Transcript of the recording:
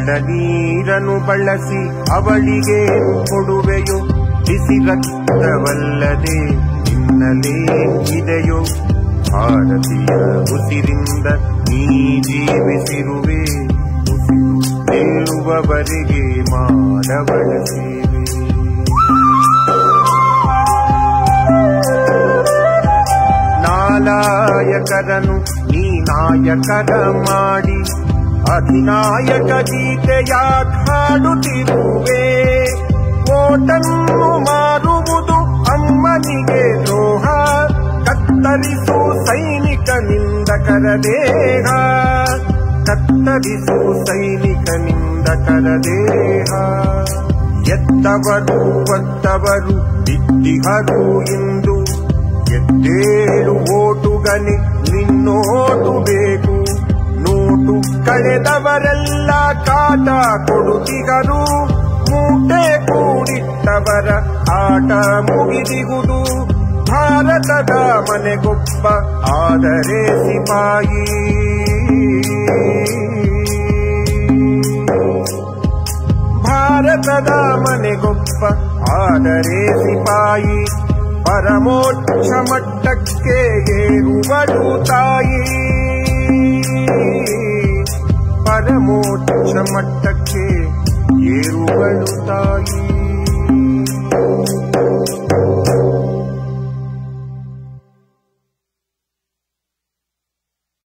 ಎಳ್ಳ ನೀರನ್ನು ಬಳಸಿ ಅವಳಿಗೆ ಕೊಡುವೆಯೋ ಬಿಸಿ ರಕ್ತವಲ್ಲದೆ ನಿನ್ನಲೇ ಇದೆಯೋ ಭಾರತೀಯ ಉಸಿರಿಂದ ನೀ ಜೀವಿಸಿರುವೆ ಉಸಿರು ನಿಲ್ಲುವವರೆಗೆ ಮಾಡಬಳ ಸೇವೆ ನಾಲಾಯಕರನು ನೀ ನಾಯಕರ ಮಾಡಿ ಅಧಿನಾಯಕ ಗೀತೆಯ ಹಾಡುತ್ತಿರುವೆ ಓಟನ್ನು ಮಾರುವುದು ಅಮ್ಮನಿಗೆ ದ್ರೋಹ ಕತ್ತರಿಸು ಸೈನಿಕನಿಂದ ಕರದೇಹ ಕತ್ತರಿಸು ಸೈನಿಕನಿಂದ ಕರದೇಹ ಎತ್ತವರು ಒತ್ತವರು ಬಿದ್ದಿಹರು ಇಂದು ಎದ್ದೇಳು ಓಟುಗನೆ ನಿನ್ನೋಟು ಬೇಕು ನೋಟು ಕಳೆದವರೆಲ್ಲ ಕಾಟ ಕೊಡುತ್ತಿಗರು ಮೂಟೆ ಕೂಡಿಟ್ಟವರ ಆಟ ಮುಗಿದಿಗುದು ಭಾರತದ ಮನೆಗೊಬ್ಬ ಆದರೆ ಸಿಪಾಯಿ ಭಾರತದ ಮನೆಗೊಬ್ಬ ಆದರೆ ಸಿಪಾಯಿ ಪರಮೋಚ್ಚ ಮಟ್ಟಕ್ಕೆ ಏರುವಳು ತಾಯಿ ಪರಮೋಚ್ಚ ಮಟ್ಟ